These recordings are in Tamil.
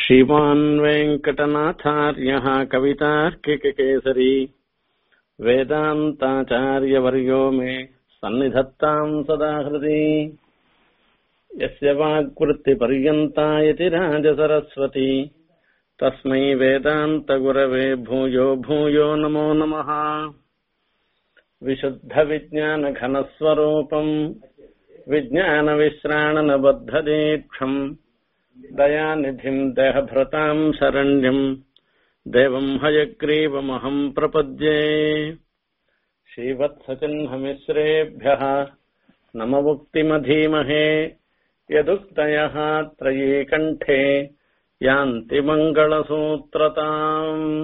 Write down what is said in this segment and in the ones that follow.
श्रीमान् वेङ्कटनाथार्यः कवितार्किककेसरी वेदान्ताचार्यवर्यो मे सन्निधत्ताम् सदा हृदि यस्य वाक्वृत्तिपर्यन्ता यति राजसरस्वती तस्मै वेदान्तगुरवे भूयो भूयो नमो नमः विशुद्धविज्ञानघनस्वरूपम् विज्ञानविश्राणनबद्धदीक्षम् दयानिधिम् देहभृताम् शरण्यम् देवम् हयग्रीवमहम् प्रपद्ये श्रीवत्सचिह्नमिश्रेभ्यः नममुक्तिमधीमहे यदुक्तयः त्रये कण्ठे यान्ति மங்களசூத்திரதாம்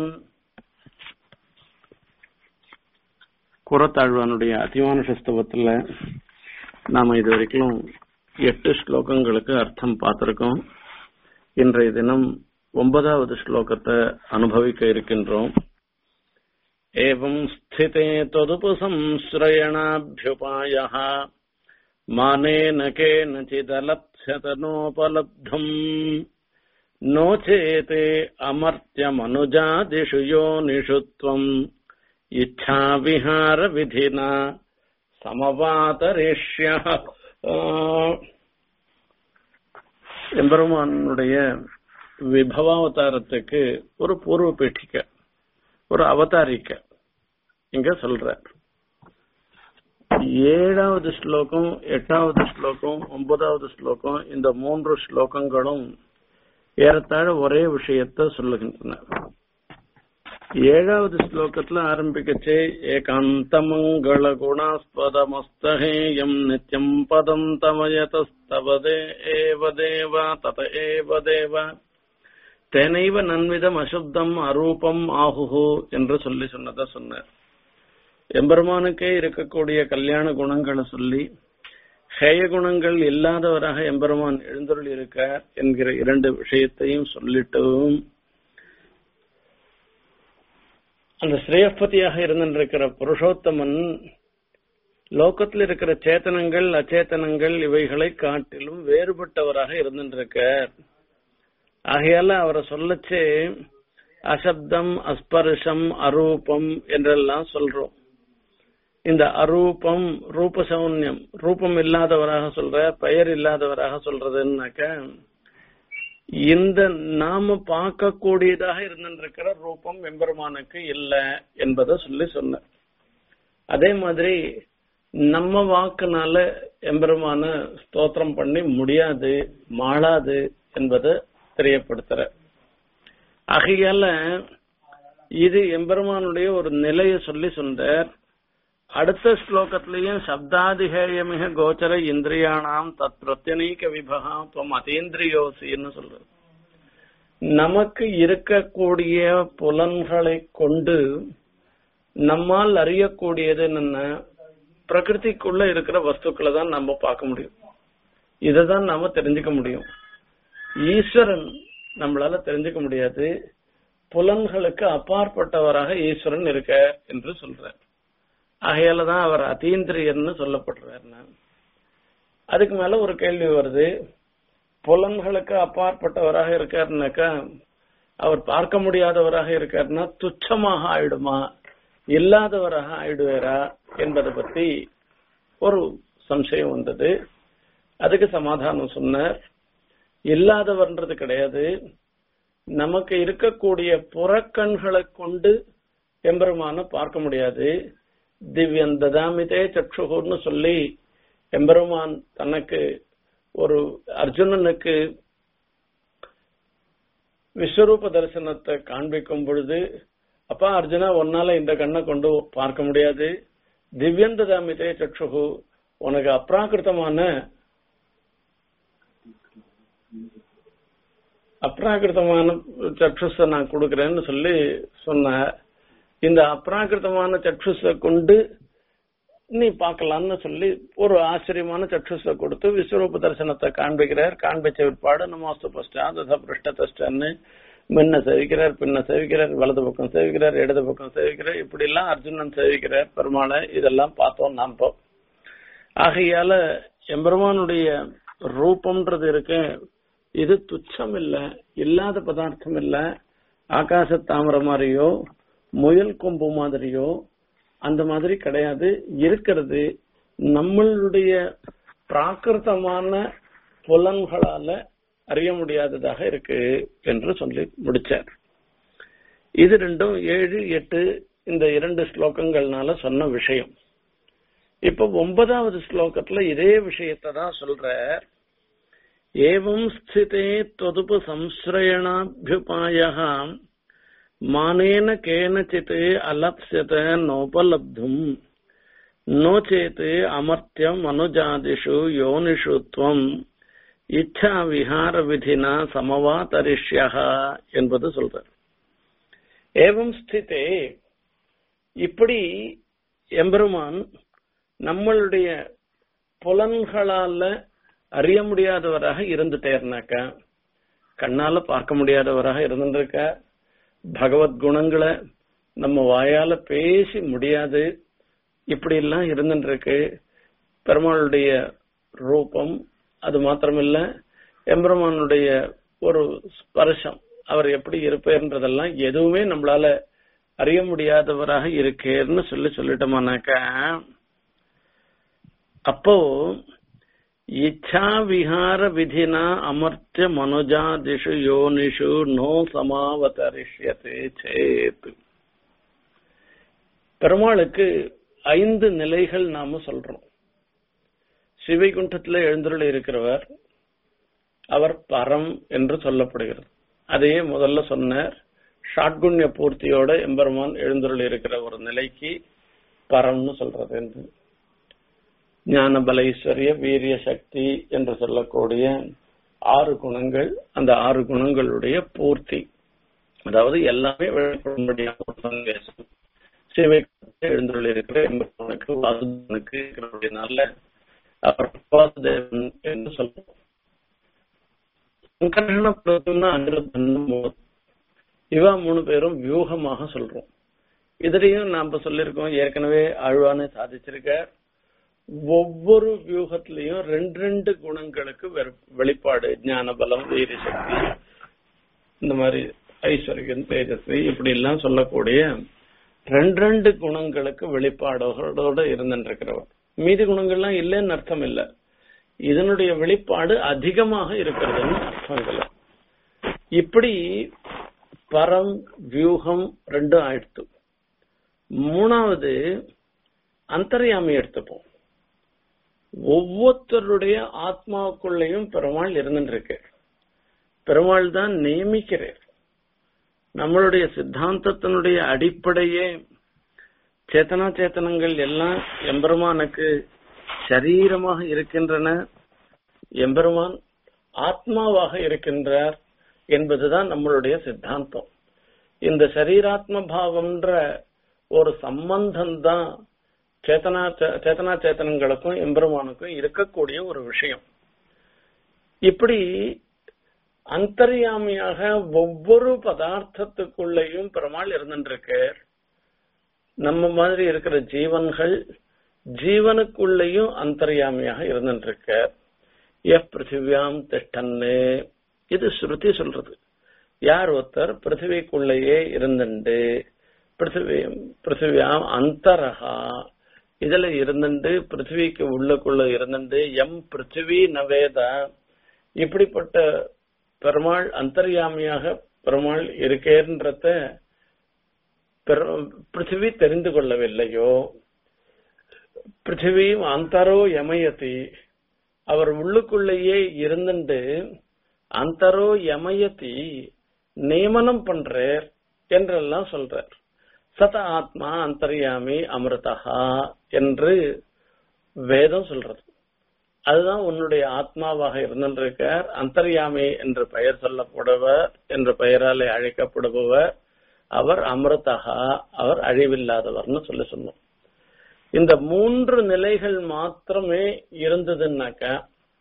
குரத்தாழ்வானுடைய அதிமானுஷ ஸ்தவத்துல நாம இது வரைக்கும் எட்டு ஸ்லோகங்களுக்கு அர்த்தம் பார்த்திருக்கோம் இன்றைய தினம் ஒன்பதாவது ஸ்லோகத்தை அனுபவிக்க இருக்கின்றோம் ஏவம் ஸ்திதே தொதுபசம்ஸ்ரயணாபியுபாயः मानेन केनचिदलप्स्यतनोपलब्धुम् नो चेते अमर्त्यमनुजादिषु योनिषु त्वम् इच्छाविहारविधिना சமவாதரேஷ்யா எம்பெருமானுடைய விபவாவதாரத்துக்கு ஒரு பூர்வ பீட்டிக்க ஒரு அவதாரிக்க இங்க சொல்ற ஏழாவது ஸ்லோகம் எட்டாவது ஸ்லோகம் ஒன்பதாவது ஸ்லோகம் இந்த மூன்று ஸ்லோகங்களும் ஏறத்தாழ ஒரே விஷயத்த சொல்லுகின்றன ஏழாவது ஸ்லோகத்துல ஆரம்பிக்கச்சே ஏகாந்தமங்கள குணாஸ்பதமஸ்தகேயம் நித்யம் பதம் தமயதஸ்தவதே ஏவ தேவா தத ஏவ தேவ தேனைவ நன்விதம் அசுத்தம் அரூபம் ஆகுஹு என்று சொல்லி சொன்னதை சொன்னார் எம்பெருமானுக்கே இருக்கக்கூடிய கல்யாண குணங்களை சொல்லி ஹேய குணங்கள் இல்லாதவராக எம்பெருமான் எழுந்தருள் இருக்கார் என்கிற இரண்டு விஷயத்தையும் சொல்லிட்டும் அந்த ஸ்ரேயப்பதியாக இருந்திருக்கிற புருஷோத்தமன் லோகத்தில் இருக்கிற சேத்தனங்கள் அச்சேதனங்கள் இவைகளை காட்டிலும் வேறுபட்டவராக இருந்திருக்கார் ஆகையால அவரை சொல்லச்சே அசப்தம் அஸ்பர்ஷம் அரூபம் என்றெல்லாம் சொல்றோம் இந்த அரூபம் ரூப சௌன்யம் ரூபம் இல்லாதவராக சொல்ற பெயர் இல்லாதவராக சொல்றதுன்னாக்க இந்த நாம பார்க்கக்கூடியதாக இருந்திருக்கிற ரூபம் எம்பெருமானுக்கு இல்ல என்பதை சொல்லி சொன்ன அதே மாதிரி நம்ம வாக்குனால எம்பெருமான ஸ்தோத்திரம் பண்ணி முடியாது மாளாது என்பதை தெரியப்படுத்துற ஆகையால இது எம்பெருமானுடைய ஒரு நிலையை சொல்லி சொன்னார் அடுத்த ஸ்லோகத்திலையும் சப்தாதிகேயமிக கோச்சர இந்திரியானாம் தத் பிரத்யனீக விபகா துவம் அதேந்திரியோசின்னு சொல்றது நமக்கு இருக்கக்கூடிய புலன்களை கொண்டு நம்மால் அறியக்கூடியது என்ன பிரகிருதிக்குள்ள இருக்கிற வஸ்துக்களை தான் நம்ம பார்க்க முடியும் இதைதான் நாம தெரிஞ்சுக்க முடியும் ஈஸ்வரன் நம்மளால தெரிஞ்சுக்க முடியாது புலன்களுக்கு அப்பாற்பட்டவராக ஈஸ்வரன் இருக்க என்று சொல்றார் ஆகையால தான் அவர் அதீந்திரியர்னு சொல்லப்படுறாரு அதுக்கு மேல ஒரு கேள்வி வருது புலன்களுக்கு அப்பாற்பட்டவராக இருக்காருனாக்கா அவர் பார்க்க முடியாதவராக இருக்காருன்னா துச்சமாக ஆயிடுமா இல்லாதவராக ஆயிடுவாரா என்பதை பத்தி ஒரு சம்சயம் வந்தது அதுக்கு சமாதானம் சொன்னார் இல்லாதவர்ன்றது கிடையாது நமக்கு இருக்கக்கூடிய புறக்கண்களை கொண்டு எம்பெருமான பார்க்க முடியாது திவ்யன் ததாமிதே சக்ஷுகுன்னு சொல்லி எம்பெருமான் தனக்கு ஒரு அர்ஜுனனுக்கு விஸ்வரூப தரிசனத்தை காண்பிக்கும் பொழுது அப்பா அர்ஜுனா உன்னால இந்த கண்ணை கொண்டு பார்க்க முடியாது திவ்யன் ததாமிதே சக்ஷுகு உனக்கு அப்ராகிருத்தமான அப்ராகிருத்தமான சக்ஷுஸ நான் கொடுக்கறேன்னு சொல்லி சொன்ன இந்த அப்ராகிருத்தமான சக்ஷுஸ கொண்டு நீ பார்க்கலாம்னு சொல்லி ஒரு ஆச்சரியமான சக்ஷுஸ கொடுத்து விஸ்வரூப தரிசனத்தை காண்பிக்கிறார் காண்பிச்ச விற்பாடு நமஸ்து பஸ்டா தச பிருஷ்டதஸ்டன்னு முன்ன சேவிக்கிறார் பின்ன சேவிக்கிறார் வலது பக்கம் சேவிக்கிறார் இடது பக்கம் சேவிக்கிறார் இப்படி எல்லாம் அர்ஜுனன் சேவிக்கிறார் பெருமாளை இதெல்லாம் பார்த்தோம் நாம் ஆகையால எம்பெருமானுடைய ரூபம்ன்றது இருக்கு இது துச்சம் இல்ல இல்லாத பதார்த்தம் இல்ல ஆகாச தாமரை மாதிரியோ முயல் கொம்பு மாதிரியோ அந்த மாதிரி கிடையாது இருக்கிறது நம்மளுடைய பிராகிருத்தமான புலன்களால அறிய முடியாததாக இருக்கு என்று சொல்லி முடிச்சார் இது ரெண்டும் ஏழு எட்டு இந்த இரண்டு ஸ்லோகங்கள்னால சொன்ன விஷயம் இப்ப ஒன்பதாவது ஸ்லோகத்துல இதே விஷயத்தை தான் சொல்ற ஏவம் ஸ்திதே தொதுபு சம்ஸ்ரயணாபியுபாய மானேன கேனச்சித் அலப்ஸ்யத நோபலப்தும் நோ சேத் அமர்த்தியம் அனுஜாதிஷு யோனிஷு துவம் இச்சா விஹார விதினா சமவாதரிஷ்யா என்பது சொல்றார் ஏவம் ஸ்திதே இப்படி எம்பெருமான் நம்மளுடைய புலன்களால அறிய முடியாதவராக இருந்துட்டேர்னாக்கா கண்ணால பார்க்க முடியாதவராக இருந்துருக்க பகவத் குணங்களை நம்ம வாயால பேசி முடியாது இப்படி எல்லாம் இருந்துருக்கு பெருமாளுடைய ரூபம் அது மாத்திரமில்ல எம்பெருமானுடைய ஒரு ஸ்பர்ஷம் அவர் எப்படி இருப்பேன்றதெல்லாம் எதுவுமே நம்மளால அறிய முடியாதவராக இருக்கேன்னு சொல்லி சொல்லிட்டோமானாக்கா அப்போ இச்சா விஹார விதினா அமர்த்திய மனுஜாதிஷு யோனிஷு நோ சமாவதரிஷ்யதே சேத் பெருமாளுக்கு ஐந்து நிலைகள் நாம சொல்றோம் சிவைகுண்டத்துல எழுந்துள்ள இருக்கிறவர் அவர் பரம் என்று சொல்லப்படுகிறது அதையே முதல்ல சொன்னார் ஷாட்குண்ய பூர்த்தியோட எம்பெருமான் எழுந்துள்ள இருக்கிற ஒரு நிலைக்கு பரம்னு சொல்றது என்று ஞான பலைஸ்வரிய வீரிய சக்தி என்று சொல்லக்கூடிய ஆறு குணங்கள் அந்த ஆறு குணங்களுடைய பூர்த்தி அதாவது எல்லாமே வெளிப்படும்படியான ஒரு சந்தேசம் சிவை எழுந்துள்ள இருக்கிற எம்பெருமானுக்கு வாசுதனுக்கு இருக்கிறபடினால அவர் வாசுதேவன் என்று சொல்றோம் சங்கர்ஷண பிரதம்னா அனிருத்தன் இவா மூணு பேரும் வியூகமாக சொல்றோம் இதுலயும் நாம சொல்லியிருக்கோம் ஏற்கனவே ஆழ்வானே சாதிச்சிருக்க ஒவ்வொரு வியூகத்திலையும் ரெண்டு ரெண்டு குணங்களுக்கு வெளிப்பாடு ஞான பலம் வீர சக்தி இந்த மாதிரி ஐஸ்வர்யம் தேஜஸ்வி இப்படி எல்லாம் சொல்லக்கூடிய ரெண்டு ரெண்டு குணங்களுக்கு வெளிப்பாடுகளோட இருந்துருக்கிறவர் மீதி குணங்கள்லாம் இல்லைன்னு அர்த்தம் இல்ல இதனுடைய வெளிப்பாடு அதிகமாக இருக்கிறதுன்னு அர்த்தம் இதுல இப்படி பரம் வியூகம் ரெண்டும் ஆயிடுத்து மூணாவது அந்தர்யாமி எடுத்துப்போம் ஒவ்வொருத்தருடைய ஆத்மாவுக்குள்ளேயும் பெருமாள் இருந்துருக்கு பெருமாள் தான் நியமிக்கிறார் நம்மளுடைய சித்தாந்தத்தினுடைய அடிப்படையே சேத்தனா சேத்தனங்கள் எல்லாம் எம்பெருமானுக்கு சரீரமாக இருக்கின்றன எம்பெருமான் ஆத்மாவாக இருக்கின்றார் என்பதுதான் நம்மளுடைய சித்தாந்தம் இந்த சரீராத்ம பாவம்ன்ற ஒரு சம்பந்தம் தான் சேத்தனா சேத்தனா சேத்தனங்களுக்கும் எம்பெருமானுக்கும் இருக்கக்கூடிய ஒரு விஷயம் இப்படி அந்தர்யாமியாக ஒவ்வொரு பதார்த்தத்துக்குள்ளேயும் பெருமாள் இருந்துருக்கார் நம்ம மாதிரி இருக்கிற ஜீவன்கள் ஜீவனுக்குள்ளேயும் அந்தர்யாமியாக இருந்துருக்கார் எஃப் பிருத்திவியாம் திஷ்டன்னு இது ஸ்ருதி சொல்றது யார் ஒருத்தர் பிருத்திவிக்குள்ளேயே இருந்துண்டு பிருத்திவி பிருத்திவியாம் அந்தரகா இதுல இருந்துட்டு பிருத்திவிக்கு உள்ளுக்குள்ள இருந்துட்டு எம் பிருத்திவி நவேத இப்படிப்பட்ட பெருமாள் அந்தர்யாமியாக பெருமாள் இருக்கேன்றத பிருத்திவி தெரிந்து கொள்ளவில்லையோ பிருத்திவி அந்தரோ யமயதி அவர் உள்ளுக்குள்ளேயே இருந்துட்டு அந்தரோ யமயதி நியமனம் பண்றார் என்றெல்லாம் சொல்றார் சத ஆத்மா அந்தர்யாமி அமிர்தகா என்று வேதம் சொல்றது அதுதான் உன்னுடைய ஆத்மாவாக இருந்திருக்கார் அந்தர்யாமி என்று பெயர் சொல்லப்படுவர் என்ற பெயராலே அழைக்கப்படுபவர் அவர் அமிர்தகா அவர் அழிவில்லாதவர்னு சொல்லி சொன்னோம் இந்த மூன்று நிலைகள் மாத்திரமே இருந்ததுன்னாக்கா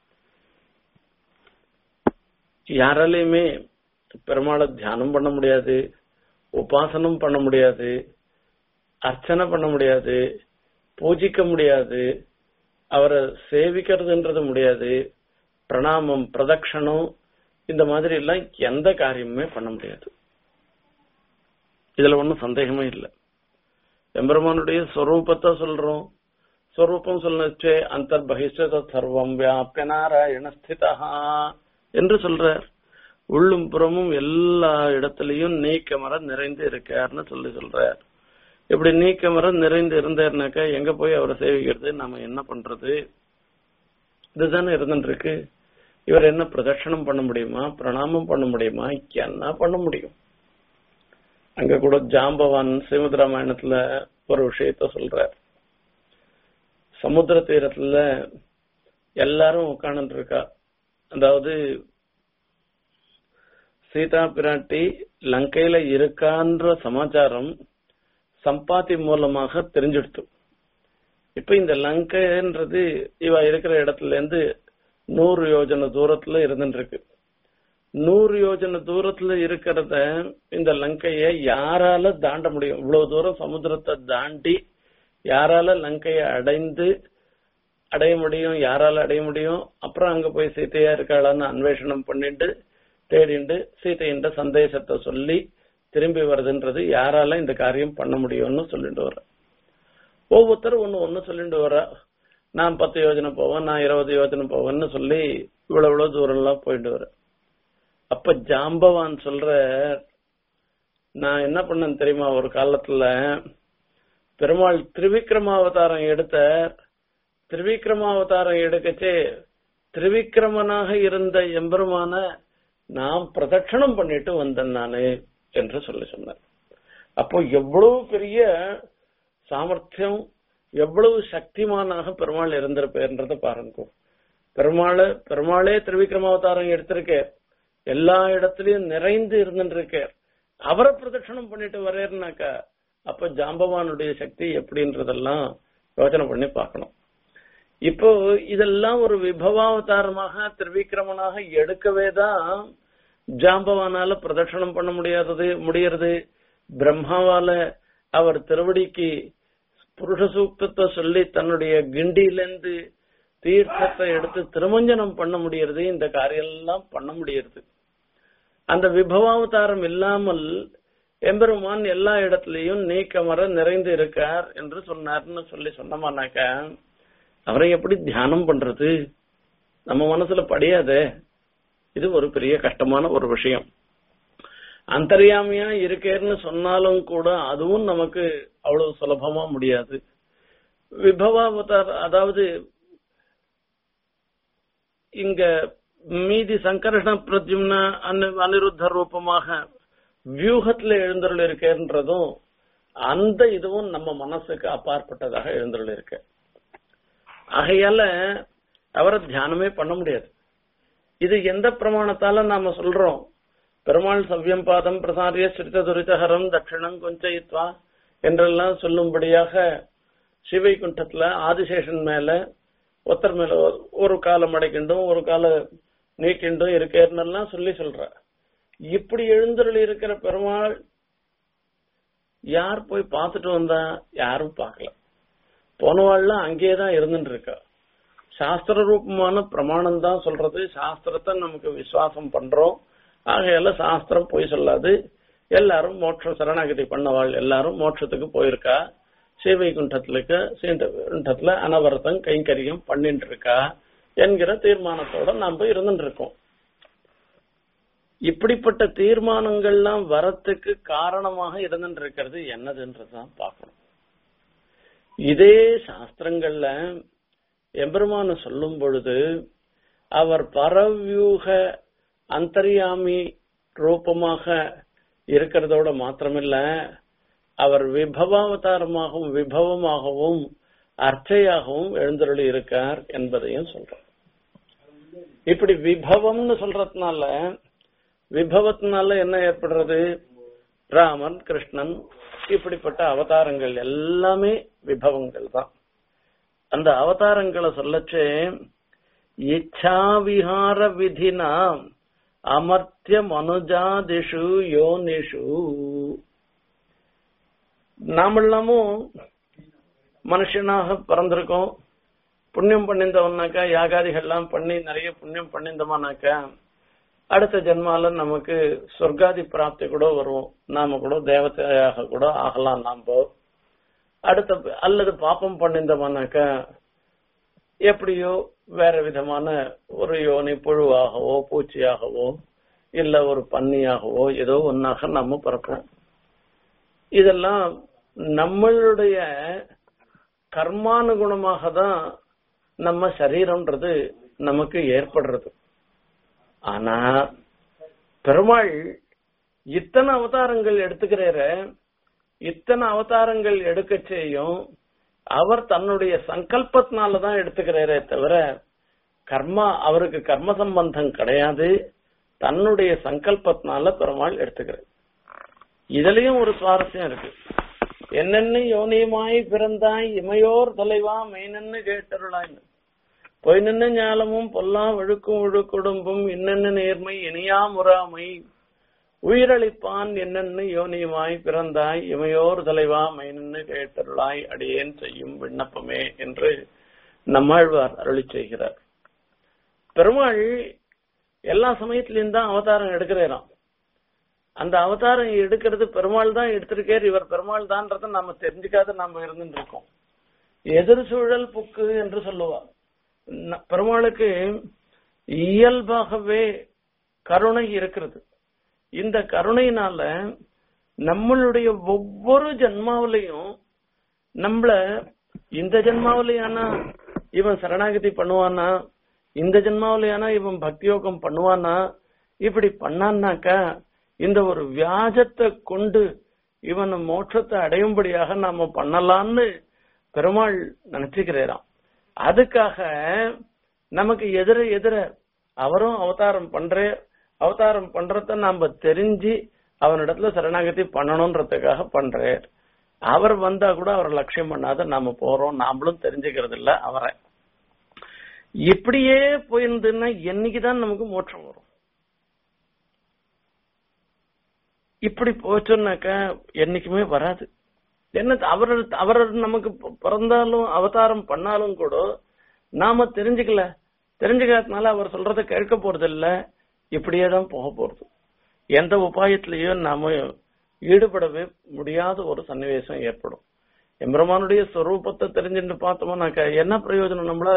யாராலையுமே பெருமாளை தியானம் பண்ண முடியாது உபாசனம் பண்ண முடியாது அர்ச்சனை பண்ண முடியாது பூஜிக்க முடியாது அவரை சேவிக்கிறதுன்றது முடியாது பிரணாமம் பிரதட்சணம் இந்த மாதிரி எல்லாம் எந்த காரியமுமே பண்ண முடியாது இதுல ஒன்றும் சந்தேகமே இல்லை எம்பெருமானுடைய ஸ்வரூபத்தை சொல்றோம் ஸ்வரூபம் சொல்லச்சே அந்தர்பகிஷ்ட சர்வம் வியாபிய நாராயண ஸ்திதா என்று சொல்றார் உள்ளும் புறமும் எல்லா இடத்துலயும் நீக்கமர நிறைந்து இருக்காருன்னு சொல்லி சொல்றார் இப்படி நீக்கமர நிறைந்து இருந்தாருனாக்கா எங்க போய் அவரை சேவிக்கிறது நாம என்ன பண்றது இதுதானே இருந்துட்டு இருக்கு இவர் என்ன பிரதட்சணம் பண்ண முடியுமா பிரணாமம் பண்ண முடியுமா என்ன பண்ண முடியும் அங்க கூட ஜாம்பவான் ஸ்ரீமத் ராமாயணத்துல ஒரு விஷயத்த சொல்றார் சமுத்திர தீரத்துல எல்லாரும் உட்கார்ந்து இருக்கா அதாவது சீதா பிராட்டி லங்கையில இருக்கான்ற சமாச்சாரம் சம்பாத்தி மூலமாக தெரிஞ்சிடுத்து இப்ப இந்த லங்கைன்றது இவ இருக்கிற இடத்துல இருந்து நூறு யோஜனை தூரத்துல இருந்துட்டு இருக்கு நூறு யோஜனை தூரத்துல இருக்கிறத இந்த லங்கைய யாரால தாண்ட முடியும் இவ்வளவு தூரம் சமுத்திரத்தை தாண்டி யாரால லங்கைய அடைந்து அடைய முடியும் யாரால அடைய முடியும் அப்புறம் அங்க போய் சீத்தையா இருக்காளான்னு அன்வேஷணம் பண்ணிட்டு தேடிண்டு சீத்தையின்ற சந்தேசத்தை சொல்லி திரும்பி வருதுன்றது யாரால இந்த காரியம் பண்ண முடியும்னு சொல்லிட்டு வர ஒவ்வொருத்தரும் ஒண்ணு ஒண்ணு சொல்லிட்டு வர நான் பத்து யோஜனை போவேன் நான் இருபது யோஜனை போவேன்னு சொல்லி இவ்வளவு இவ்வளவு தூரம் எல்லாம் போயிட்டு வரேன் அப்ப ஜாம்பவான் சொல்ற நான் என்ன பண்ணேன் தெரியுமா ஒரு காலத்துல பெருமாள் திரிவிக்ரமாவதாரம் எடுத்த திரிவிக்ரமாவதாரம் எடுக்கச்சே திரிவிக்ரமனாக இருந்த எம்பெருமான நான் பிரதட்சணம் பண்ணிட்டு வந்தேன் நானு என்று சொல்லி சொன்னார் அப்போ எவ்வளவு பெரிய சாமர்த்தியம் எவ்வளவு சக்திமானாக பெருமாள் இருந்திருப்பேன்றத பாருங்க பெருமாள் பெருமாளே திருவிக்ரமாவதாரம் எடுத்திருக்க எல்லா இடத்துலயும் நிறைந்து இருந்துட்டு அவரை பிரதட்சணம் பண்ணிட்டு வரேன்னாக்கா அப்ப ஜாம்பவானுடைய சக்தி எப்படின்றதெல்லாம் யோசனை பண்ணி பார்க்கணும் இப்போ இதெல்லாம் ஒரு விபவாவதாரமாக திருவிக்கிரமனாக எடுக்கவே தான் ஜாம்பவானால பிரதட்சணம் பண்ண முடியாதது முடியறது பிரம்மாவால அவர் திருவடிக்கு புருஷ சூக்தத்தை சொல்லி தன்னுடைய கிண்டியிலிருந்து தீர்த்தத்தை எடுத்து திருமஞ்சனம் பண்ண முடியறது இந்த காரியம் எல்லாம் பண்ண முடியறது அந்த விபவாவதாரம் இல்லாமல் எம்பெருமான் எல்லா இடத்துலயும் நீக்கமர நிறைந்து இருக்கார் என்று சொன்னார்னு சொல்லி சொன்னமானாக்க அவரை எப்படி தியானம் பண்றது நம்ம மனசுல படியாதே இது ஒரு பெரிய கஷ்டமான ஒரு விஷயம் அந்தரியாமையா இருக்கேன்னு சொன்னாலும் கூட அதுவும் நமக்கு அவ்வளவு சுலபமா முடியாது விபவாவதார் அதாவது இங்க மீதி சங்கர்ஷண பிரத்யும்ன அனிருத்த ரூபமாக வியூகத்துல எழுந்தருள் இருக்கேன்றதும் அந்த இதுவும் நம்ம மனசுக்கு அப்பாற்பட்டதாக எழுந்தருள் இருக்க ஆகையால அவரை தியானமே பண்ண முடியாது இது எந்த பிரமாணத்தால நாம சொல்றோம் பெருமாள் சவ்யம் பாதம் பிரசாரிய சிரித்த துரிதஹரம் தட்சிணம் கொஞ்சயித்வா என்றெல்லாம் சொல்லும்படியாக சிவைகுண்டத்துல ஆதிசேஷன் மேல ஒருத்தர் மேல ஒரு காலம் அடைக்கிண்டும் ஒரு கால நீக்கிண்டும் இருக்கேன்னெல்லாம் சொல்லி சொல்ற இப்படி எழுந்தருள் இருக்கிற பெருமாள் யார் போய் பார்த்துட்டு வந்தா யாரும் பார்க்கல போனவாள்லாம் அங்கேயேதான் இருந்துட்டு இருக்கா சாஸ்திர ரூபமான பிரமாணம் தான் சொல்றது சாஸ்திரத்தை நமக்கு விசுவாசம் பண்றோம் ஆகையால சாஸ்திரம் போய் சொல்லாது எல்லாரும் மோட்ச சரணாகதி பண்ணவாள் எல்லாரும் மோட்சத்துக்கு போயிருக்கா சேவை குண்டத்துக்கு குண்டத்துல அனவரத்தம் கைங்கரியம் பண்ணிட்டு இருக்கா என்கிற தீர்மானத்தோட நாம இருந்துட்டு இருக்கோம் இப்படிப்பட்ட தீர்மானங்கள்லாம் வரத்துக்கு காரணமாக இருந்துட்டு இருக்கிறது என்னதுன்றதுதான் பார்க்கணும் இதே சாஸ்திரங்கள்ல எம்பெருமான சொல்லும் பொழுது அவர் பரவியூக அந்தர்யாமி ரூபமாக இருக்கிறதோட மாத்திரமில்ல அவர் விபவாவதாரமாகவும் விபவமாகவும் அர்ச்சையாகவும் எழுந்தருளி இருக்கார் என்பதையும் சொல்றார் இப்படி விபவம்னு சொல்றதுனால விபவத்தினால என்ன ஏற்படுறது ராமன் கிருஷ்ணன் இப்படிப்பட்ட அவதாரங்கள் எல்லாமே விபவங்கள் தான் அந்த அவதாரங்களை சொல்லச்சே இச்சாவிஹார விதினா அமர்த்திய மனுஜாதிஷு யோனிஷு நாமெல்லாமும் மனுஷனாக பிறந்திருக்கோம் புண்ணியம் பண்ணிந்தவனாக்கா யாகாதிகள்லாம் பண்ணி நிறைய புண்ணியம் பண்ணிந்தோமானாக்கா அடுத்த ஜென்மால நமக்கு சொர்க்காதி பிராப்தி கூட வரும் நாம கூட தேவதையாக கூட ஆகலாம் நாம அடுத்த அல்லது பாப்பம் பண்ணிருந்தோம்னாக்கா எப்படியோ வேற விதமான ஒரு யோனி புழுவாகவோ பூச்சியாகவோ இல்ல ஒரு பன்னியாகவோ ஏதோ ஒன்னாக நம்ம பிறப்போம் இதெல்லாம் நம்மளுடைய கர்மானுகுணமாக தான் நம்ம சரீரம்ன்றது நமக்கு ஏற்படுறது ஆனா பெருமாள் இத்தனை அவதாரங்கள் எடுத்துக்கிறார இத்தனை அவதாரங்கள் எடுக்க செய்யும் அவர் தன்னுடைய சங்கல்பத்தினாலதான் எடுத்துக்கிறாரே தவிர கர்மா அவருக்கு கர்ம சம்பந்தம் கிடையாது தன்னுடைய சங்கல்பத்தினால பெருமாள் எடுத்துக்கிறார் இதுலயும் ஒரு சுவாரஸ்யம் இருக்கு என்னென்ன யோனியுமாய் பிறந்தாய் இமையோர் தலைவா மெய்னன்னு கேட்டருளாய்னு பொய் நின்று ஞாலமும் பொல்லா ஒழுக்கும் ஒழுக்குடும்பும் இன்னென்ன நேர்மை இனியா முறாமை உயிரளிப்பான் என்னென்ன யோனியுமாய் பிறந்தாய் இமையோர் தலைவா மைனன்னு கேட்டருளாய் அடியேன் செய்யும் விண்ணப்பமே என்று நம்மாழ்வார் அருளி செய்கிறார் பெருமாள் எல்லா சமயத்திலையும் தான் அவதாரம் எடுக்கிறாராம் அந்த அவதாரம் எடுக்கிறது பெருமாள் தான் எடுத்திருக்கார் இவர் பெருமாள் தான்றத நாம தெரிஞ்சுக்காத நாம இருந்துட்டு இருக்கோம் எதிர் சூழல் புக்கு என்று சொல்லுவா ந- பெருமாளுக்கு இயல்பாகவே கருணை இருக்கிறது இந்த கருணையினால நம்மளுடைய ஒவ்வொரு ஜென்மாவிலையும் நம்மள இந்த ஜென்மாவிலையானா இவன் சரணாகதி பண்ணுவானா இந்த ஜென்மாவிலையானா இவன் பக்தியோகம் பண்ணுவானா இப்படி பண்ணான்னாக்கா இந்த ஒரு வியாஜத்தை கொண்டு இவன் மோட்சத்தை அடையும்படியாக நாம பண்ணலாம்னு பெருமாள் நினைச்சுக்கிறாராம் அதுக்காக நமக்கு எதிர எதிர அவரும் அவதாரம் பண்ற அவதாரம் பண்றத நாம தெரிஞ்சு அவனிடத்துல சரணாகதி பண்ணணும்ன்றதுக்காக பண்றார் அவர் வந்தா கூட அவர் லட்சியம் பண்ணாத நாம போறோம் நாமளும் தெரிஞ்சுக்கிறது இல்ல அவரை இப்படியே போயிருந்ததுன்னா என்னைக்குதான் நமக்கு மோட்சம் வரும் இப்படி போச்சோன்னாக்கா என்னைக்குமே வராது என்ன அவர் அவர் நமக்கு பி- பிறந்தாலும் அவதாரம் பண்ணாலும் கூட நாம தெரிஞ்சுக்கல தெரிஞ்சுக்காதனால அவர் சொல்றத கேட்க போறது இல்ல இப்படியே தான் போக போறது எந்த உபாயத்திலையும் நாம ஈடுபடவே முடியாத ஒரு சன்னிவேசம் ஏற்படும் எம்பெருமானுடைய ஸ்வரூபத்தை தெரிஞ்சுட்டு பார்த்தோம்னாக்கா என்ன பிரயோஜனம் நம்மள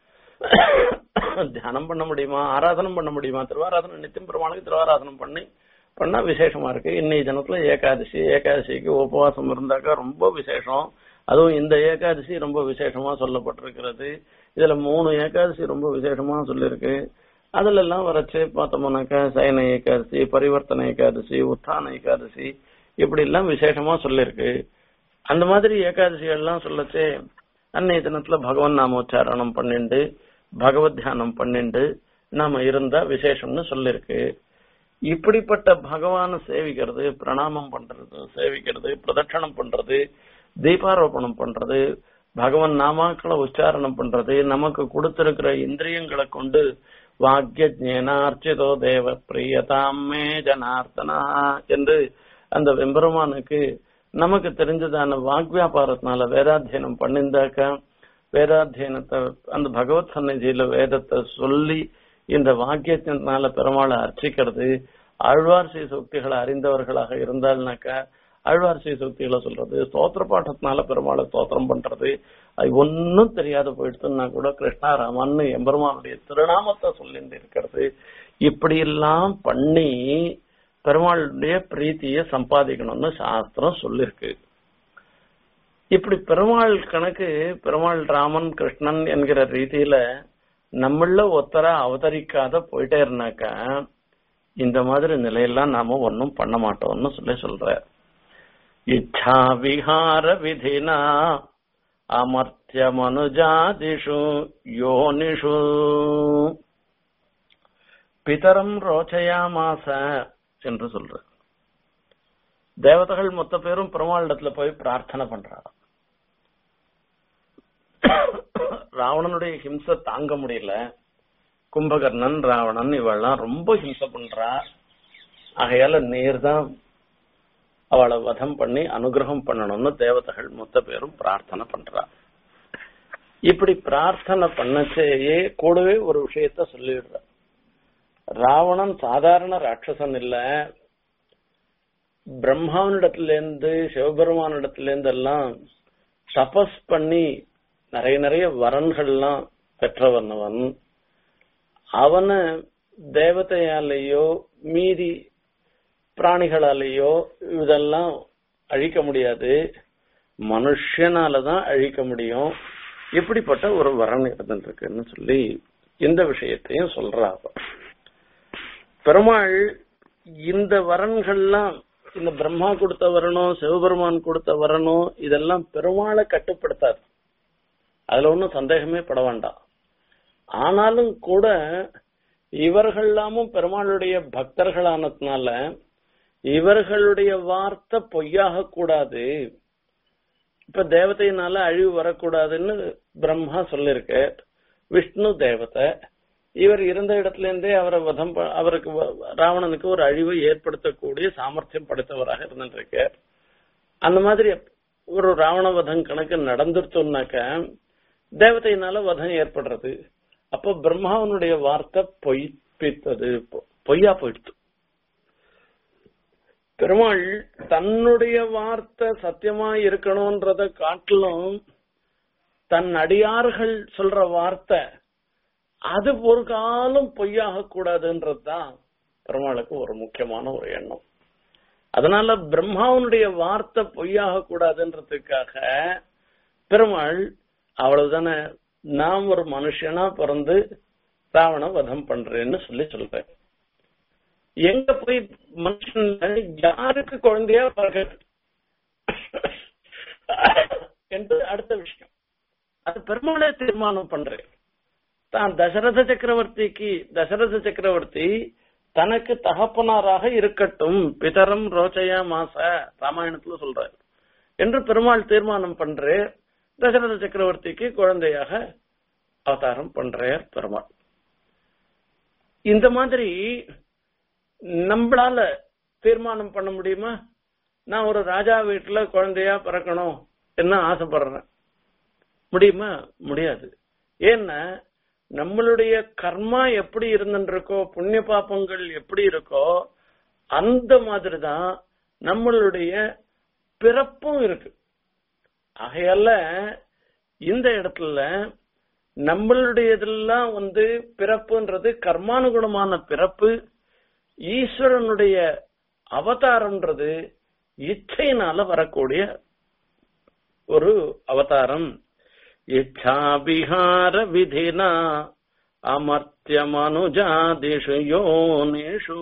தியானம் பண்ண முடியுமா ஆராதனம் பண்ண முடியுமா திருவாராதனம் நித்தியம் பெருமாளுக்கு திருவாராதனம் பண்ணி பண்ணா விசேஷமா இருக்கு இன்னைக்கு தினத்துல ஏகாதசி ஏகாதசிக்கு உபவாசம் இருந்தாக்கா ரொம்ப விசேஷம் அதுவும் இந்த ஏகாதசி ரொம்ப விசேஷமா சொல்லப்பட்டிருக்கிறது இதுல மூணு ஏகாதசி ரொம்ப விசேஷமா சொல்லிருக்கு அதுல எல்லாம் வரைச்சு பார்த்தோம்னாக்கா சயன ஏகாதசி பரிவர்த்தன ஏகாதசி உத்தான ஏகாதசி இப்படி எல்லாம் விசேஷமா சொல்லிருக்கு அந்த மாதிரி ஏகாதசி எல்லாம் சொல்லச்சே அன்னைய தினத்துல பகவன் நாமோச்சாரணம் பண்ணிண்டு பகவத் தியானம் பண்ணிண்டு நாம இருந்தா விசேஷம்னு சொல்லிருக்கு இப்படிப்பட்ட பகவானை சேவிக்கிறது பிரணாமம் பண்றது சேவிக்கிறது பிரதட்சணம் பண்றது தீபாரோபணம் பண்றது பகவன் நாமாக்களை உச்சாரணம் பண்றது நமக்கு கொடுத்திருக்கிற இந்திரியங்களை கொண்டு வாக்கிய ஜேனார்ச்சிதோ தேவ பிரியதாம் மே ஜனார்த்தனா என்று அந்த வெம்பெருமானுக்கு நமக்கு தெரிஞ்சதான வாக்வியாபாரத்தினால வேதாத்தியனம் பண்ணியிருந்தாக்கா வேதாத்தியனத்தை அந்த பகவத் சந்நிதியில வேதத்தை சொல்லி இந்த வாக்கியத்தினால பெருமாளை அர்ச்சிக்கிறது ஆழ்வார் ஸ்ரீ சுக்திகளை அறிந்தவர்களாக இருந்தால்னாக்கா ஆழ்வார் ஸ்ரீ சுக்திகளை சொல்றது ஸ்தோத்திர பாட்டத்தினால பெருமாளை ஸ்தோத்திரம் பண்றது அது ஒன்னும் தெரியாத போயிடுச்சுன்னா கூட கிருஷ்ணாராமன்னு எம்பெருமானுடைய திருநாமத்தை சொல்லிட்டு இருக்கிறது இப்படி எல்லாம் பண்ணி பெருமாளுடைய பிரீத்தியை சம்பாதிக்கணும்னு சாஸ்திரம் சொல்லிருக்கு இப்படி பெருமாள் கணக்கு பெருமாள் ராமன் கிருஷ்ணன் என்கிற ரீதியில நம்மள ஒத்தரா அவதரிக்காத போயிட்டே இருந்தாக்கா இந்த மாதிரி நிலையெல்லாம் நாம ஒன்னும் பண்ண மாட்டோம்னு சொல்லி சொல்ற இச்சா விஹார விதினா அமர்த்திய மனுஜாதிஷு யோனிஷு பிதரம் ரோச்சயாமாச என்று சொல்ற தேவதைகள் மொத்த பேரும் பெருமாளிடத்துல போய் பிரார்த்தனை பண்றாங்க ராவணனுடைய ஹிம்சை தாங்க முடியல கும்பகர்ணன் ராவணன் இவெல்லாம் ரொம்ப ஹிம்சை பண்றா ஆகையால நீர் தான் அவளை வதம் பண்ணி அனுகிரகம் பண்ணணும்னு தேவதைகள் மொத்த பேரும் பிரார்த்தனை பண்றா இப்படி பிரார்த்தனை பண்ணச்சேயே கூடவே ஒரு விஷயத்த சொல்லிடுற ராவணன் சாதாரண ராட்சசன் இல்ல பிரம்மாவனிடத்துல இருந்து சிவபெருமானிடத்துல இருந்து எல்லாம் தபஸ் பண்ணி நிறைய நிறைய வரன்கள்லாம் பெற்றவனவன் அவனை தேவதையாலேயோ மீதி பிராணிகளாலேயோ இதெல்லாம் அழிக்க முடியாது மனுஷனாலதான் அழிக்க முடியும் இப்படிப்பட்ட ஒரு வரன் இருந்துருக்குன்னு சொல்லி இந்த விஷயத்தையும் சொல்றா அவ. பெருமாள் இந்த வரன்கள்லாம் இந்த பிரம்மா கொடுத்த வரணும் சிவபெருமான் கொடுத்த வரணும் இதெல்லாம் பெருமாளை கட்டுப்படுத்தாது அதுல ஒன்றும் சந்தேகமே பட வேண்டாம் ஆனாலும் கூட இவர்கள்லாமும் பெருமாளுடைய பக்தர்களானதுனால இவர்களுடைய வார்த்தை பொய்யாக கூடாது இப்ப தேவதையினால அழிவு வரக்கூடாதுன்னு பிரம்மா சொல்லிருக்க விஷ்ணு தேவதை இவர் இருந்த இடத்துல இருந்தே அவரை வதம் ப- அவருக்கு வ- ராவணனுக்கு ஒரு அழிவை ஏற்படுத்தக்கூடிய சாமர்த்தியம் படைத்தவராக இருந்துருக்கு அந்த மாதிரி ஒரு ராவண வதம் கணக்கு நடந்துருத்தோம்னாக்க தேவதையினால வதம் ஏற்படுறது அப்போ பிரம்மாவனுடைய வார்த்தை பொய்ப்பித்தது பொ- பொய்யா போயிடுது பெருமாள் தன்னுடைய வார்த்தை சத்தியமா இருக்கணும்ன்றத காட்டிலும் தன் அடியார்கள் சொல்ற வார்த்தை அது ஒரு காலம் பொய்யாக கூடாதுன்றதுதான் பெருமாளுக்கு ஒரு முக்கியமான ஒரு எண்ணம் அதனால பிரம்மாவனுடைய வார்த்தை பொய்யாக கூடாதுன்றதுக்காக பெருமாள் அவ்வளவுதானே நான் ஒரு மனுஷனா பிறந்து ராவண வதம் பண்றேன்னு சொல்லி சொல்றேன் எங்க போய் மனுஷன் யாருக்கு குழந்தையா பிறகு என்று அடுத்த விஷயம் அது பெருமாளே தீர்மானம் பண்றேன் தான் தசரத சக்கரவர்த்திக்கு தசரத சக்கரவர்த்தி தனக்கு தகப்பனாராக இருக்கட்டும் பிதரம் ரோச்சயா மாச ராமாயணத்துல சொல்றாரு என்று பெருமாள் தீர்மானம் பண்றே தசரத சக்கரவர்த்திக்கு குழந்தையாக அவதாரம் பண்றார் பெருமாள் இந்த மாதிரி நம்மளால தீர்மானம் பண்ண முடியுமா நான் ஒரு ராஜா வீட்டுல குழந்தையா பிறக்கணும் என்ன ஆசைப்படுறேன் முடியுமா முடியாது ஏன்னா நம்மளுடைய கர்மா எப்படி இருந்துருக்கோ புண்ணிய பாப்பங்கள் எப்படி இருக்கோ அந்த மாதிரி தான் நம்மளுடைய பிறப்பும் இருக்கு ஆகையால இந்த இடத்துல நம்மளுடையதெல்லாம் வந்து பிறப்புன்றது கர்மானுகுணமான பிறப்பு ஈஸ்வரனுடைய அவதாரம்ன்றது இச்சையினால வரக்கூடிய ஒரு அவதாரம் இச்சாபிஹார விதினா அமர்த்தியமனுஜாதிஷு யோனிஷு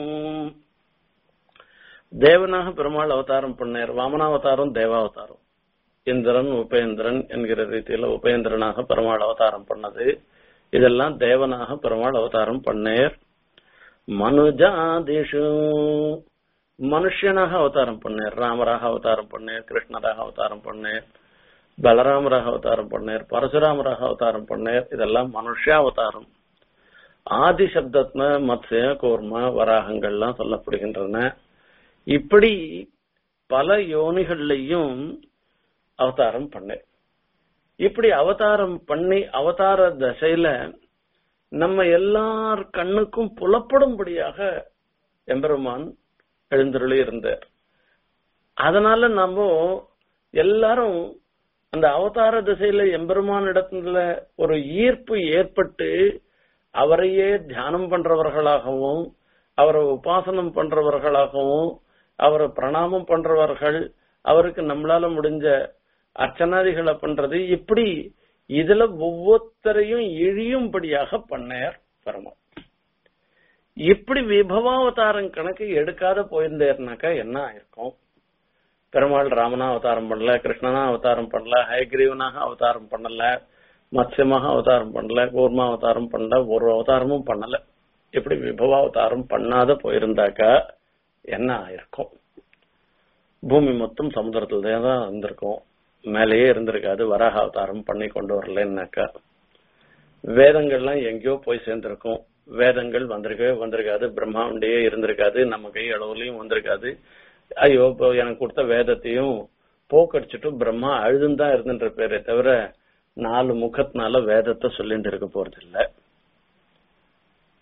தேவனாக பெருமாள் அவதாரம் பண்ணார் வாமனாவதாரம் தேவாவதாரம் இந்திரன் உபேந்திரன் என்கிற ரீதியில உபேந்திரனாக பெருமாள் அவதாரம் பண்ணது இதெல்லாம் தேவனாக பெருமாள் அவதாரம் பண்ணேர் மனுஜாதிஷு மனுஷனாக அவதாரம் பண்ணேர் ராமராக அவதாரம் பண்ணேர் கிருஷ்ணராக அவதாரம் பண்ணேர் பலராமராக அவதாரம் பண்ணேர் பரசுராமராக அவதாரம் பண்ணேர் இதெல்லாம் மனுஷ அவதாரம் ஆதி சப்தத்ன மத்ய கூர்ம வராகங்கள்லாம் சொல்லப்படுகின்றன இப்படி பல யோனிகள்லையும் அவதாரம் பண்ணேன் இப்படி அவதாரம் பண்ணி அவதார தசையில நம்ம எல்லார் கண்ணுக்கும் புலப்படும்படியாக எம்பெருமான் எழுந்தருளி இருந்தார் அதனால நம்ம எல்லாரும் அந்த அவதார திசையில எம்பெருமான் இடத்துல ஒரு ஈர்ப்பு ஏற்பட்டு அவரையே தியானம் பண்றவர்களாகவும் அவரை உபாசனம் பண்றவர்களாகவும் அவரை பிரணாமம் பண்றவர்கள் அவருக்கு நம்மளால முடிஞ்ச அர்ச்சனாதிகளை பண்றது இப்படி இதுல ஒவ்வொருத்தரையும் இழியும்படியாக பண்ணார் பெருமாள் இப்படி விபவாவதாரம் கணக்கு எடுக்காத போயிருந்தேர்னாக்கா என்ன ஆயிருக்கும் பெருமாள் ராமனா அவதாரம் பண்ணல கிருஷ்ணனா அவதாரம் பண்ணல ஹயக்ரீவனாக அவதாரம் பண்ணல மத்ஸ்யமாக அவதாரம் பண்ணல கூர்மா அவதாரம் பண்ணல ஒரு அவதாரமும் பண்ணல இப்படி விபவாவதாரம் பண்ணாத போயிருந்தாக்கா என்ன ஆயிருக்கும் பூமி மொத்தம் சமுதிரத்துல தான் இருந்திருக்கும் மேலேயே இருந்திருக்காது வராக அவதாரம் பண்ணி கொண்டு வரலன்னாக்கா வேதங்கள்லாம் எங்கேயோ போய் சேர்ந்திருக்கும் வேதங்கள் வந்திருக்கவே வந்திருக்காது பிரம்மாண்டே இருந்திருக்காது நம்ம கை அளவுலயும் வந்திருக்காது ஐயோ இப்போ எனக்கு கொடுத்த வேதத்தையும் போக்கடிச்சிட்டு பிரம்மா அழுதுன்னு தான் இருந்துன்ற பேரே தவிர நாலு முகத்தினால வேதத்தை சொல்லிட்டு இருக்க போறது இல்ல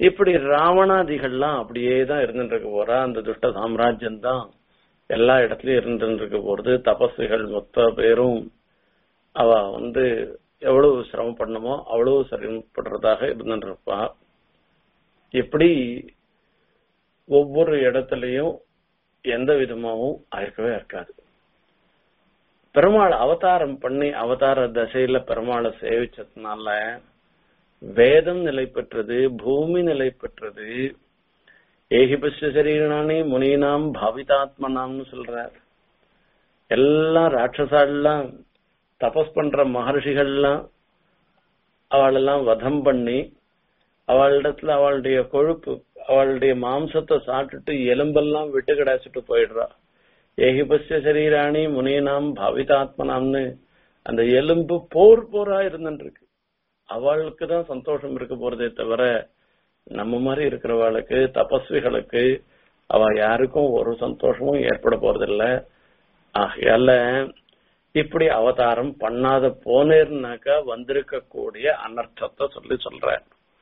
இப்படி ராவணாதிகள்லாம் அப்படியே தான் இருந்துட்டு இருக்க போறா அந்த துஷ்ட சாம்ராஜ்யம் தான் எல்லா இடத்துலயும் இருந்துட்டு இருக்க போறது தபஸ்விகள் மொத்த பேரும் அவ வந்து எவ்வளவு சிரமப்படணுமோ அவ்வளவு சிரமப்படுறதாக இருந்துட்டு இருப்பா இப்படி ஒவ்வொரு இடத்துலயும் எந்த விதமாவும் இருக்கவே இருக்காது பெருமாள் அவதாரம் பண்ணி அவதார தசையில பெருமாளை சேவிச்சதுனால வேதம் நிலை பெற்றது பூமி நிலை பெற்றது ஏகிபஸ்ய சரீரனானே முனினாம் பாவிதாத்மனாம்னு சொல்றார் எல்லாம் ராட்சசாலாம் தபஸ் பண்ற மகர்ஷிகள்லாம் அவளெல்லாம் வதம் பண்ணி அவளிடத்துல அவளுடைய கொழுப்பு அவளுடைய மாம்சத்தை சாப்பிட்டுட்டு எலும்பெல்லாம் விட்டு கிடாச்சிட்டு போயிடுறா ஏகிபஸ்ய சரீராணி முனினாம் பாவிதாத்மனாம்னு அந்த எலும்பு போர் போரா இருந்துட்டு இருக்கு அவளுக்கு தான் சந்தோஷம் இருக்க போறதே தவிர நம்ம மாதிரி இருக்கிறவளுக்கு தபஸ்விகளுக்கு அவ யாருக்கும் ஒரு சந்தோஷமும் ஏற்பட போறதில்ல ஆகையால இப்படி அவதாரம் பண்ணாத போனேர்னாக்கா வந்திருக்கக்கூடிய அனர்த்தத்தை சொல்லி சொல்ற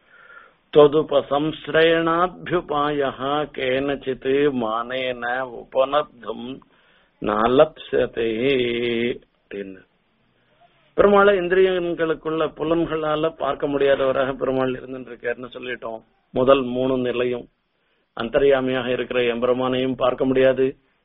தொதுபசம்ஸ்ரயணாபியுபாய கேனச்சித் மானேன உபனப்தும் நாலப்சதே அப்படின்னு பெருமாளை இந்திரியங்களுக்குள்ள புலன்களால பார்க்க முடியாதவராக பெருமாள் இருந்துருக்காருன்னு சொல்லிட்டோம் முதல் மூணு நிலையும் அந்தர்யாமியாக இருக்கிற எம்பெருமானையும் பார்க்க முடியாது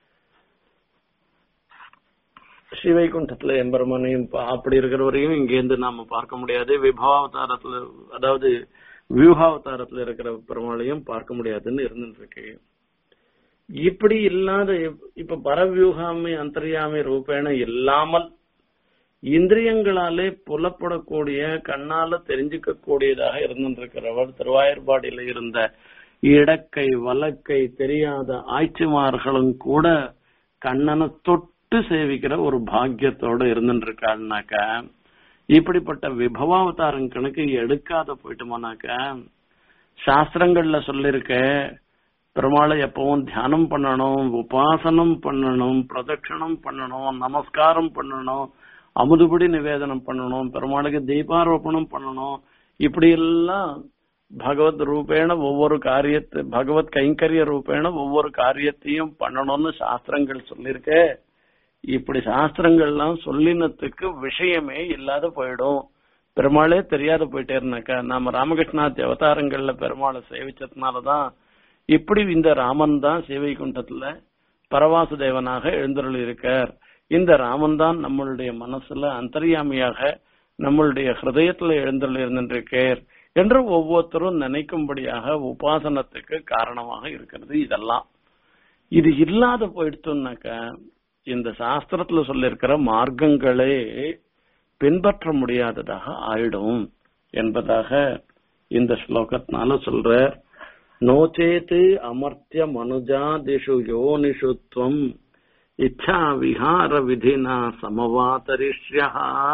ஸ்ரீவைகுண்டத்துல எம்பெருமானையும் பா- அப்படி இருக்கிறவரையும் இங்கேருந்து நாம பார்க்க முடியாது விபவாவதாரத்துல அதாவது வியூகாவதாரத்துல இருக்கிற பெருமாளையும் பார்க்க முடியாதுன்னு இருந்துட்டு இருக்கு இப்படி இல்லாத இப்- இப்ப பரவியூகாமி அந்தர்யாமி ரூபேண இல்லாமல் இந்திரியங்களாலே புலப்படக்கூடிய கண்ணால தெரிஞ்சுக்க கூடியதாக இருந்திருக்கிறவர் திருவாயூர்பாடியில இருந்த இடக்கை வலக்கை தெரியாத ஆய்ச்சிமார்களும் கூட கண்ணனை தொட்டு சேவிக்கிற ஒரு பாக்கியத்தோட இருந்துருக்காள்னாக்கா இப்படிப்பட்ட விபவாவதாரம் கணக்கு எடுக்காத போயிட்டோமானாக்கா சாஸ்திரங்கள்ல சொல்லிருக்க பெருமாளை எப்பவும் தியானம் பண்ணணும் உபாசனம் பண்ணணும் பிரதட்சணம் பண்ணணும் நமஸ்காரம் பண்ணணும் அமுதுபடி நிவேதனம் பண்ணணும் பெருமாளுக்கு தீபாரோபணம் பண்ணணும் இப்படி எல்லாம் பகவத் ரூபேண ஒவ்வொரு காரியத்தை பகவத் கைங்கரிய ரூபேண ஒவ்வொரு காரியத்தையும் பண்ணணும்னு சாஸ்திரங்கள் சொல்லியிருக்க இப்படி சாஸ்திரங்கள்லாம் சொல்லினத்துக்கு விஷயமே இல்லாத போயிடும் பெருமாளே தெரியாத போயிட்டேருனாக்கா நாம ராமகிருஷ்ணாத்தி அவதாரங்கள்ல பெருமாளை சேவிச்சதுனாலதான் இப்படி இந்த ராமன் தான் சிவைகுண்டத்துல பரவாசுதேவனாக எழுந்தருள் இருக்கார் இந்த ராமன் தான் நம்மளுடைய மனசுல அந்தர்யாமியாக நம்மளுடைய ஹிருதயத்துல எழுந்தருள் இருந்திருக்கார் என்று ஒவ்வொருத்தரும் நினைக்கும்படியாக உபாசனத்துக்கு காரணமாக இருக்கிறது இதெல்லாம் இது இல்லாத போயிடுத்துனாக்கா இந்த சாஸ்திரத்துல சொல்லியிருக்கிற மார்க்கங்களே பின்பற்ற முடியாததாக ஆயிடும் என்பதாக இந்த ஸ்லோகத்தினால சொல்ற நோச்சேத்து அமர்த்திய மனுஜாதிஷு யோனிஷுத்வம் இச்சா விஹார விதினா சமவாதரிஷ்யா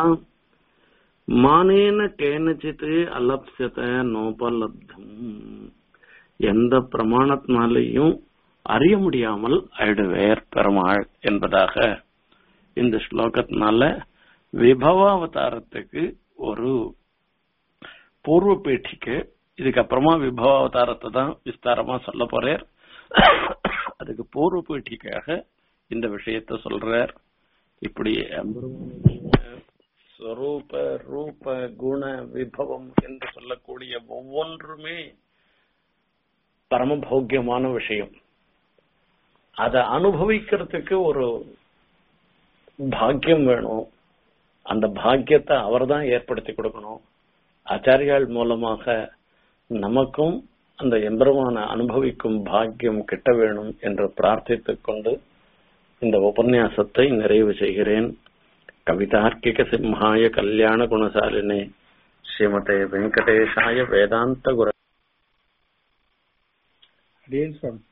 மானேன கேனச்சித் அலப்சத நோபலப்தம் எந்த பிரமாணத்தினாலையும் அறிய முடியாமல் ஆயிடுவேர் பெருமாள் என்பதாக இந்த ஸ்லோகத்தினால விபவாவதாரத்துக்கு ஒரு பூர்வ பேட்டிக்கு இதுக்கப்புறமா விபவாவதாரத்தை தான் விஸ்தாரமா சொல்ல போறார் அதுக்கு பூர்வ பேட்டிக்காக இந்த விஷயத்த சொல்றார் இப்படி ஸ்வரூப ரூப குண விபவம் என்று சொல்லக்கூடிய ஒவ்வொன்றுமே பரமபோக்கியமான விஷயம் அதை அனுபவிக்கிறதுக்கு ஒரு பாக்கியம் வேணும் அந்த பாக்கியத்தை அவர்தான் ஏற்படுத்தி கொடுக்கணும் ஆச்சாரியால் மூலமாக நமக்கும் அந்த எம்பெருமான அனுபவிக்கும் பாக்கியம் கிட்ட வேணும் என்று பிரார்த்தித்துக் கொண்டு இந்த உபன்யாசத்தை நிறைவு செய்கிறேன் கவிதார்க்கிக சிம்ஹாய கல்யாண குணசாலினே ஸ்ரீமதே வெங்கடேஷாய வேதாந்த குரு அடியேன் சுவாமி